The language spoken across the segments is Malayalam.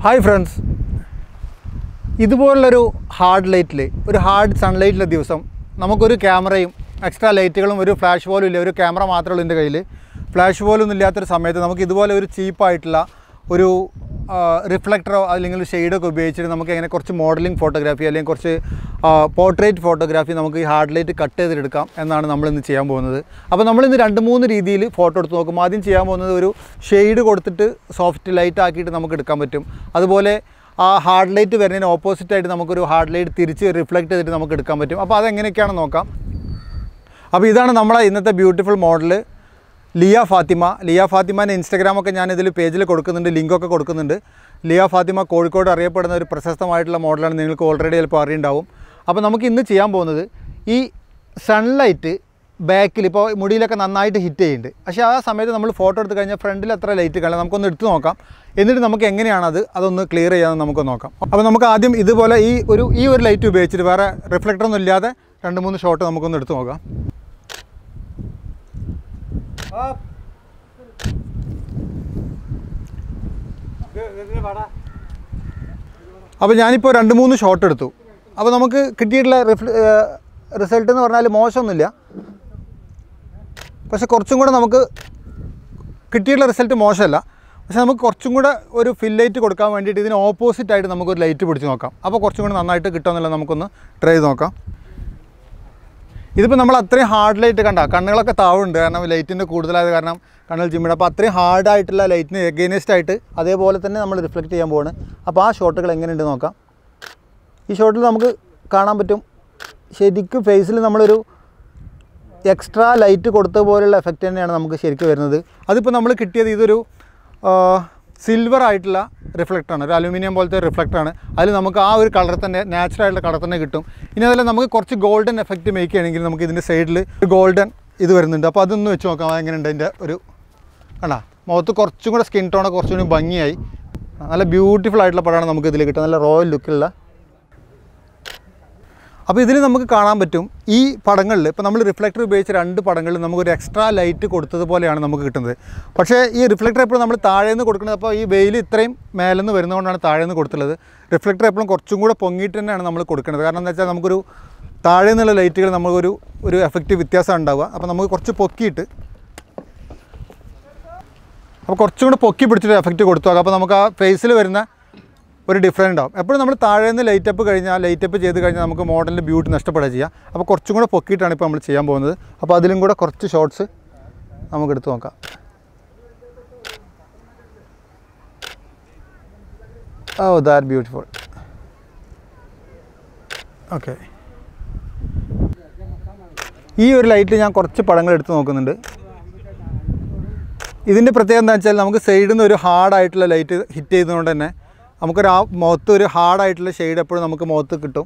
ഹായ് ഫ്രണ്ട്സ് ഇതുപോലുള്ളൊരു ഹാർഡ് ലൈറ്റിൽ ഒരു ഹാർഡ് സൺലൈറ്റിലെ ദിവസം നമുക്കൊരു ക്യാമറയും എക്സ്ട്രാ ലൈറ്റുകളും ഒരു ഫ്ലാഷ് പോലും ഇല്ല ഒരു ക്യാമറ മാത്രമേ ഉള്ളൂ എൻ്റെ കയ്യിൽ ഫ്ലാഷ് പോലും ഒന്നും ഇല്ലാത്തൊരു സമയത്ത് നമുക്ക് ഇതുപോലെ ഒരു ചീപ്പായിട്ടുള്ള ഒരു റിഫ്ലക്ടറോ അല്ലെങ്കിൽ ഷെയ്ഡൊക്കെ ഉപയോഗിച്ചിട്ട് നമുക്ക് എങ്ങനെ കുറച്ച് മോഡലിംഗ് ഫോട്ടോഗ്രാഫി അല്ലെങ്കിൽ കുറച്ച് പോർട്രേറ്റ് ഫോട്ടോഗ്രാഫി നമുക്ക് ഈ ഹാർഡ് ലൈറ്റ് കട്ട് ചെയ്തെടുക്കാം എന്നാണ് നമ്മൾ ഇന്ന് ചെയ്യാൻ പോകുന്നത് അപ്പോൾ നമ്മളിന്ന് രണ്ട് മൂന്ന് രീതിയിൽ ഫോട്ടോ എടുത്ത് നോക്കും ആദ്യം ചെയ്യാൻ പോകുന്നത് ഒരു ഷെയ്ഡ് കൊടുത്തിട്ട് സോഫ്റ്റ് ലൈറ്റ് ആക്കിയിട്ട് നമുക്ക് എടുക്കാൻ പറ്റും അതുപോലെ ആ ഹാർഡ് ലൈറ്റ് വരുന്നതിന് ഓപ്പോസിറ്റ് ആയിട്ട് നമുക്കൊരു ഹാർഡ് ലൈറ്റ് തിരിച്ച് റിഫ്ലക്റ്റ് ചെയ്തിട്ട് നമുക്ക് എടുക്കാൻ പറ്റും അപ്പോൾ അതെങ്ങനെയൊക്കെയാണെന്ന് നോക്കാം അപ്പോൾ ഇതാണ് നമ്മളെ ഇന്നത്തെ ബ്യൂട്ടിഫുൾ മോഡൽ ലിയ ഫാത്തിമ ലിയ ഫാത്തിമാൻ്റെ ഇൻസ്റ്റാഗ്രാമൊക്കെ ഞാൻ ഇതിൽ പേജിൽ കൊടുക്കുന്നുണ്ട് ലിങ്കൊക്കെ കൊടുക്കുന്നുണ്ട് ലിയ ഫാത്തിമ കോഴിക്കോട് അറിയപ്പെടുന്ന ഒരു പ്രശസ്തമായിട്ടുള്ള മോഡലാണ് നിങ്ങൾക്ക് ഓൾറെഡി ചിലപ്പോൾ അറിയുണ്ടാവും അപ്പോൾ നമുക്ക് ഇന്ന് ചെയ്യാൻ പോകുന്നത് ഈ സൺലൈറ്റ് ബാക്കിൽ ഇപ്പോൾ മുടിയിലൊക്കെ നന്നായിട്ട് ഹിറ്റ് ചെയ്യുന്നുണ്ട് പക്ഷേ ആ സമയത്ത് നമ്മൾ ഫോട്ടോ എടുത്ത് കഴിഞ്ഞാൽ ഫ്രണ്ടിൽ അത്ര ലൈറ്റ് കാണില്ല നമുക്കൊന്ന് എടുത്ത് നോക്കാം എന്നിട്ട് നമുക്ക് എങ്ങനെയാണ് അത് അതൊന്ന് ക്ലിയർ ചെയ്യാമെന്ന് നമുക്ക് നോക്കാം അപ്പോൾ നമുക്ക് ആദ്യം ഇതുപോലെ ഈ ഒരു ഈ ഒരു ലൈറ്റ് ഉപയോഗിച്ചിട്ട് വേറെ റിഫ്ലക്ടറൊന്നും ഇല്ലാതെ രണ്ട് മൂന്ന് ഷോട്ട് നമുക്കൊന്ന് എടുത്ത് നോക്കാം അപ്പോൾ ഞാനിപ്പോൾ രണ്ട് മൂന്ന് ഷോട്ട് എടുത്തു അപ്പോൾ നമുക്ക് കിട്ടിയിട്ടുള്ള റിഫ്ല റിസൾട്ട് എന്ന് പറഞ്ഞാൽ മോശമൊന്നുമില്ല പക്ഷെ കുറച്ചും കൂടെ നമുക്ക് കിട്ടിയിട്ടുള്ള റിസൾട്ട് മോശമല്ല പക്ഷെ നമുക്ക് കുറച്ചും കൂടെ ഒരു ഫിൽ ലൈറ്റ് കൊടുക്കാൻ വേണ്ടിയിട്ട് ഇതിന് ഓപ്പോസിറ്റ് ആയിട്ട് നമുക്കൊരു ലൈറ്റ് പിടിച്ച് നോക്കാം അപ്പോൾ കുറച്ചും കൂടെ നന്നായിട്ട് കിട്ടുമെന്നുള്ളത് നമുക്കൊന്ന് ട്രൈ ചെയ്ത് നോക്കാം ഇതിപ്പോൾ നമ്മൾ അത്രയും ഹാർഡ് ലൈറ്റ് കണ്ട കണ്ണുകളൊക്കെ താവുണ്ട് കാരണം ലൈറ്റിൻ്റെ കൂടുതലായത് കാരണം കണ്ണുകൾ ചിമ്മിട അപ്പോൾ അത്രയും ഹാർഡായിട്ടുള്ള ലൈറ്റിന് എഗെയിനിസ്റ്റ് ആയിട്ട് അതേപോലെ തന്നെ നമ്മൾ റിഫ്ലക്റ്റ് ചെയ്യാൻ പോവാണ് അപ്പോൾ ആ ഷോട്ടുകൾ എങ്ങനെയുണ്ട് നോക്കാം ഈ ഷോട്ടിൽ നമുക്ക് കാണാൻ പറ്റും ശരിക്കും ഫേസിൽ നമ്മളൊരു എക്സ്ട്രാ ലൈറ്റ് കൊടുത്ത പോലുള്ള എഫക്റ്റ് തന്നെയാണ് നമുക്ക് ശരിക്കും വരുന്നത് അതിപ്പോൾ നമ്മൾ കിട്ടിയത് ഇതൊരു സിൽവർ ആയിട്ടുള്ള റിഫ്ലക്ടറാണ് ഒരു അലുമിനിയം പോലത്തെ റിഫ്ലക്ടറാണ് അതിൽ നമുക്ക് ആ ഒരു കളർ തന്നെ നാച്ചുറൽ ആയിട്ടുള്ള കളർ തന്നെ കിട്ടും ഇനി അതല്ല നമുക്ക് കുറച്ച് ഗോൾഡൻ എഫക്റ്റ് മേക്ക് ചെയ്യണമെങ്കിൽ നമുക്ക് ഇതിൻ്റെ സൈഡിൽ ഒരു ഗോൾഡൻ ഇത് വരുന്നുണ്ട് അപ്പോൾ അതൊന്ന് വെച്ച് നോക്കാം എങ്ങനെയുണ്ട് അതിൻ്റെ ഒരു കണ്ടാ മുഖത്ത് കുറച്ചും കൂടെ സ്കിൻ ടോണൊക്കെ കുറച്ചും കൂടി ഭംഗിയായി നല്ല ബ്യൂട്ടിഫുൾ ആയിട്ടുള്ള പടമാണ് നമുക്ക് ഇതിൽ കിട്ടുക നല്ല റോയൽ ലുക്കിലുള്ള അപ്പോൾ ഇതിൽ നമുക്ക് കാണാൻ പറ്റും ഈ പടങ്ങളിൽ ഇപ്പോൾ നമ്മൾ റിഫ്ലക്ടർ ഉപയോഗിച്ച രണ്ട് പടങ്ങളിൽ നമുക്കൊരു എക്സ്ട്രാ ലൈറ്റ് കൊടുത്തതുപോലെയാണ് നമുക്ക് കിട്ടുന്നത് പക്ഷേ ഈ റിഫ്ലക്ടർ എപ്പോഴും നമ്മൾ താഴേന്ന് കൊടുക്കുന്നത് അപ്പോൾ ഈ വെയിൽ ഇത്രയും മേലെന്ന് വരുന്നതുകൊണ്ടാണ് താഴേന്ന് കൊടുത്തുള്ളത് റിഫ്ലക്ടർ എപ്പോഴും കുറച്ചും കൂടെ പൊങ്ങിയിട്ട് തന്നെയാണ് നമ്മൾ കൊടുക്കുന്നത് കാരണം എന്താ വെച്ചാൽ നമുക്കൊരു താഴെ നിന്നുള്ള ലൈറ്റുകൾ നമുക്കൊരു ഒരു എഫക്റ്റ് വ്യത്യാസം ഉണ്ടാവുക അപ്പോൾ നമുക്ക് കുറച്ച് പൊക്കിയിട്ട് അപ്പോൾ കുറച്ചും കൂടെ പൊക്കി പിടിച്ചിട്ട് എഫക്റ്റ് കൊടുത്തു നോക്കാം അപ്പോൾ നമുക്ക് ആ ഫേസിൽ വരുന്ന ഒരു ഡിഫറൻറ്റ് ഉണ്ടാവും എപ്പോഴും നമ്മൾ താഴെ നിന്ന് ലൈറ്റ് അപ്പ് കഴിഞ്ഞാൽ ലൈറ്റ് അപ്പ് ചെയ്ത് കഴിഞ്ഞാൽ നമുക്ക് മോഡലിൻ്റെ ബ്യൂട്ടി നഷ്ടപ്പെടുക ചെയ്യുക അപ്പോൾ കുറച്ചും കൂടെ പൊക്കിയിട്ടാണ് ഇപ്പോൾ നമ്മൾ ചെയ്യാൻ പോകുന്നത് അപ്പോൾ അതിലും കൂടെ കുറച്ച് ഷോർട്സ് നമുക്ക് എടുത്ത് നോക്കാം ഓ ദാറ്റ് ബ്യൂട്ടിഫുൾ ഓക്കെ ഈ ഒരു ലൈറ്റിൽ ഞാൻ കുറച്ച് പടങ്ങൾ എടുത്ത് നോക്കുന്നുണ്ട് ഇതിൻ്റെ പ്രത്യേകത എന്താ വെച്ചാൽ നമുക്ക് സൈഡിൽ നിന്ന് ഒരു ഹാർഡായിട്ടുള്ള ലൈറ്റ് ഹിറ്റ് ചെയ്തതുകൊണ്ട് തന്നെ നമുക്കൊരു ആ മുഖത്ത് ഒരു ഹാർഡായിട്ടുള്ള ഷെയ്ഡ് എപ്പോഴും നമുക്ക് മുഖത്ത് കിട്ടും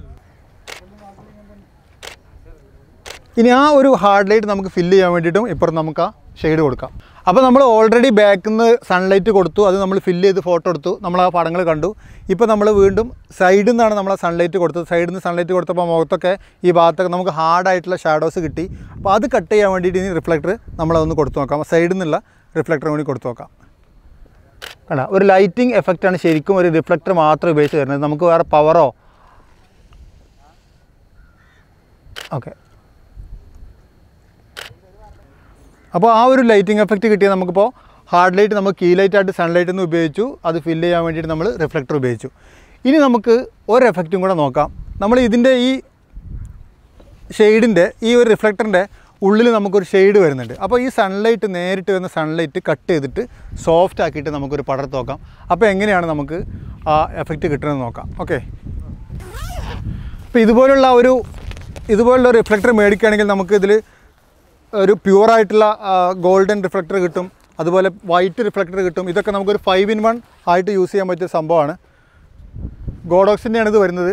ഇനി ആ ഒരു ഹാർഡ് ലൈറ്റ് നമുക്ക് ഫില്ല് ചെയ്യാൻ വേണ്ടിയിട്ടും ഇപ്പുറം നമുക്ക് ആ ഷെയ്ഡ് കൊടുക്കാം അപ്പോൾ നമ്മൾ ഓൾറെഡി ബാക്കിൽ നിന്ന് സൺലൈറ്റ് കൊടുത്തു അത് നമ്മൾ ഫില്ല് ചെയ്ത് ഫോട്ടോ എടുത്തു നമ്മൾ ആ പടങ്ങൾ കണ്ടു ഇപ്പോൾ നമ്മൾ വീണ്ടും സൈഡിൽ നിന്നാണ് നമ്മൾ ആ സൺലൈറ്റ് കൊടുത്തത് സൈഡിൽ നിന്ന് സൺലൈറ്റ് കൊടുത്തപ്പോൾ മുഖത്തൊക്കെ ഈ ഭാഗത്തൊക്കെ നമുക്ക് ഹാർഡായിട്ടുള്ള ഷാഡോസ് കിട്ടി അപ്പോൾ അത് കട്ട് ചെയ്യാൻ വേണ്ടിയിട്ട് ഇനി റിഫ്ലക്ടർ നമ്മളതൊന്ന് കൊടുത്തു നോക്കാം സൈഡിൽ നിന്നുള്ള റിഫ്ലക്ടർ കൂടി കൊടുത്തു നോക്കാം കണ്ട ഒരു ലൈറ്റിംഗ് എഫക്റ്റാണ് ശരിക്കും ഒരു റിഫ്ലക്ടർ മാത്രം ഉപയോഗിച്ച് വരുന്നത് നമുക്ക് വേറെ പവറോ ഓക്കെ അപ്പോൾ ആ ഒരു ലൈറ്റിംഗ് എഫക്റ്റ് കിട്ടിയ നമുക്കിപ്പോൾ ഹാർഡ് ലൈറ്റ് നമുക്ക് കീ ലൈറ്റ് ആയിട്ട് സൺലൈറ്റ് നിന്ന് ഉപയോഗിച്ചു അത് ഫില്ല് ചെയ്യാൻ വേണ്ടിയിട്ട് നമ്മൾ റിഫ്ലക്ടർ ഉപയോഗിച്ചു ഇനി നമുക്ക് ഒരു എഫക്റ്റും കൂടെ നോക്കാം നമ്മൾ ഇതിൻ്റെ ഈ ഷെയ്ഡിൻ്റെ ഈ ഒരു റിഫ്ലക്ടറിൻ്റെ ഉള്ളിൽ നമുക്കൊരു ഷെയ്ഡ് വരുന്നുണ്ട് അപ്പോൾ ഈ സൺലൈറ്റ് നേരിട്ട് വരുന്ന സൺലൈറ്റ് കട്ട് ചെയ്തിട്ട് സോഫ്റ്റ് ആക്കിയിട്ട് നമുക്കൊരു പടർത്ത് നോക്കാം അപ്പോൾ എങ്ങനെയാണ് നമുക്ക് ആ എഫക്റ്റ് കിട്ടുന്നത് നോക്കാം ഓക്കെ അപ്പോൾ ഇതുപോലുള്ള ഒരു ഇതുപോലുള്ള ഒരു റിഫ്ലക്ടർ മേടിക്കുകയാണെങ്കിൽ നമുക്ക് ഇതിൽ ഒരു പ്യുവറായിട്ടുള്ള ഗോൾഡൻ റിഫ്ലക്ടർ കിട്ടും അതുപോലെ വൈറ്റ് റിഫ്ലക്ടർ കിട്ടും ഇതൊക്കെ നമുക്കൊരു ഫൈവ് ഇൻ വൺ ആയിട്ട് യൂസ് ചെയ്യാൻ പറ്റിയ സംഭവമാണ് ഗോഡോക്സിൻ്റെയാണ് ഇത് വരുന്നത്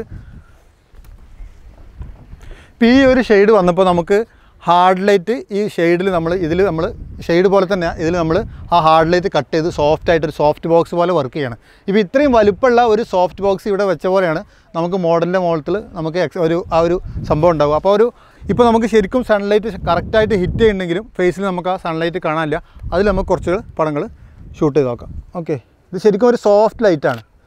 ഇപ്പോൾ ഈ ഒരു ഷെയ്ഡ് വന്നപ്പോൾ നമുക്ക് ഹാർഡ് ലൈറ്റ് ഈ ഷെയ്ഡിൽ നമ്മൾ ഇതിൽ നമ്മൾ ഷെയ്ഡ് പോലെ തന്നെ ഇതിൽ നമ്മൾ ആ ഹാർഡ് ലൈറ്റ് കട്ട് ചെയ്ത് സോഫ്റ്റ് ആയിട്ട് ഒരു സോഫ്റ്റ് ബോക്സ് പോലെ വർക്ക് ചെയ്യണം ഇപ്പോൾ ഇത്രയും വലുപ്പമുള്ള ഒരു സോഫ്റ്റ് ബോക്സ് ഇവിടെ വെച്ച പോലെയാണ് നമുക്ക് മോഡലിൻ്റെ മുകളിൽ നമുക്ക് എക്സ് ഒരു ആ ഒരു സംഭവം ഉണ്ടാകും അപ്പോൾ ഒരു ഇപ്പോൾ നമുക്ക് ശരിക്കും സൺലൈറ്റ് കറക്റ്റായിട്ട് ഹിറ്റ് ചെയ്യുന്നുണ്ടെങ്കിലും ഫേസിൽ നമുക്ക് ആ സൺലൈറ്റ് കാണാനില്ല അതിൽ നമുക്ക് കുറച്ച് പടങ്ങൾ ഷൂട്ട് ചെയ്ത് നോക്കാം ഓക്കെ ഇത് ശരിക്കും ഒരു സോഫ്റ്റ് ലൈറ്റാണ്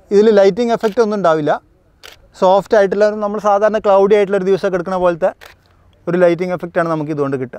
ഇതിൽ ലൈറ്റിംഗ് എഫക്റ്റ് ഒന്നും ഉണ്ടാവില്ല സോഫ്റ്റ് ആയിട്ടുള്ള ഒരു നമ്മൾ സാധാരണ ക്ലൗഡി ആയിട്ടുള്ള ഒരു ദിവസമൊക്കെ എടുക്കുന്ന പോലത്തെ ഒരു ലൈറ്റിംഗ് എഫക്റ്റാണ് നമുക്ക് ഇതുകൊണ്ട് കിട്ടുക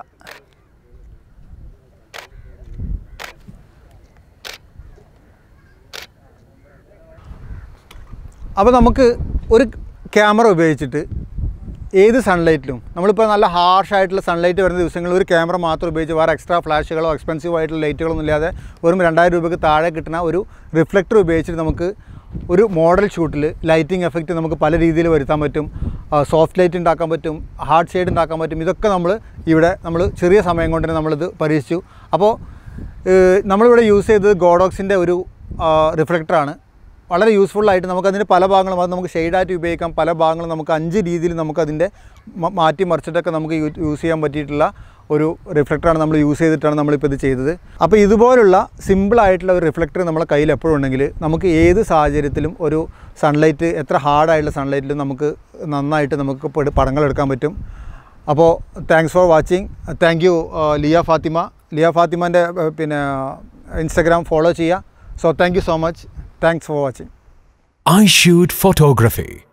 അപ്പോൾ നമുക്ക് ഒരു ക്യാമറ ഉപയോഗിച്ചിട്ട് ഏത് സൺലൈറ്റിലും നമ്മളിപ്പോൾ നല്ല ഹാർഷ് ആയിട്ടുള്ള സൺലൈറ്റ് വരുന്ന ദിവസങ്ങളിൽ ഒരു ക്യാമറ മാത്രം ഉപയോഗിച്ച് വേറെ എക്സ്ട്രാ ഫ്ലാഷുകളോ എക്സ്പെൻസീവ് ആയിട്ടുള്ള ലൈറ്റുകളൊന്നും ഇല്ലാതെ വെറും രണ്ടായിരം രൂപയ്ക്ക് താഴെ കിട്ടുന്ന ഒരു റിഫ്ലക്ടർ ഉപയോഗിച്ചിട്ട് നമുക്ക് ഒരു മോഡൽ ഷൂട്ടിൽ ലൈറ്റിംഗ് എഫക്റ്റ് നമുക്ക് പല രീതിയിൽ വരുത്താൻ പറ്റും സോഫ്റ്റ് ലൈറ്റ് ഉണ്ടാക്കാൻ പറ്റും ഹാർഡ് ഷെയ്ഡ് ഉണ്ടാക്കാൻ പറ്റും ഇതൊക്കെ നമ്മൾ ഇവിടെ നമ്മൾ ചെറിയ സമയം കൊണ്ട് തന്നെ നമ്മളിത് പരീക്ഷിച്ചു അപ്പോൾ ഏഹ്, നമ്മളിവിടെ യൂസ് ചെയ്തത് ഗോഡോക്സിൻ്റെ ഒരു റിഫ്ലക്ടറാണ് വളരെ യൂസ്ഫുൾ ആയിട്ട് നമുക്കതിൻ്റെ പല ഭാഗങ്ങളും അത് നമുക്ക് ഷെയ്ഡായിട്ട് ഉപയോഗിക്കാം പല ഭാഗങ്ങളും നമുക്ക് അഞ്ച് രീതിയിൽ നമുക്കതിൻ്റെ മ- മാറ്റി മറിച്ചിട്ടൊക്കെ നമുക്ക് യൂ- യൂസ് ചെയ്യാൻ പറ്റിയിട്ടുള്ള ഒരു റിഫ്ലക്ടറാണ് നമ്മൾ യൂസ് ചെയ്തിട്ടാണ് നമ്മളിപ്പോൾ ഇത് ചെയ്തത് അപ്പോൾ ഇതുപോലുള്ള സിമ്പിളായിട്ടുള്ള ഒരു റിഫ്ലക്ടർ നമ്മളെ കയ്യിൽ എപ്പോഴും ഉണ്ടെങ്കിൽ നമുക്ക് ഏത് സാഹചര്യത്തിലും ഒരു സൺലൈറ്റ് എത്ര ഹാർഡായിട്ടുള്ള സൺലൈറ്റിലും നമുക്ക് നന്നായിട്ട് നമുക്ക് പട- പടങ്ങൾ എടുക്കാൻ പറ്റും അപ്പോൾ thanks for watching thank you Liya Fathima Liya ഫാത്തിമൻ്റെ പിന്നെ ഇൻസ്റ്റഗ്രാം ഫോളോ ചെയ്യുക so thank you so much thanks for watching I shoot photography.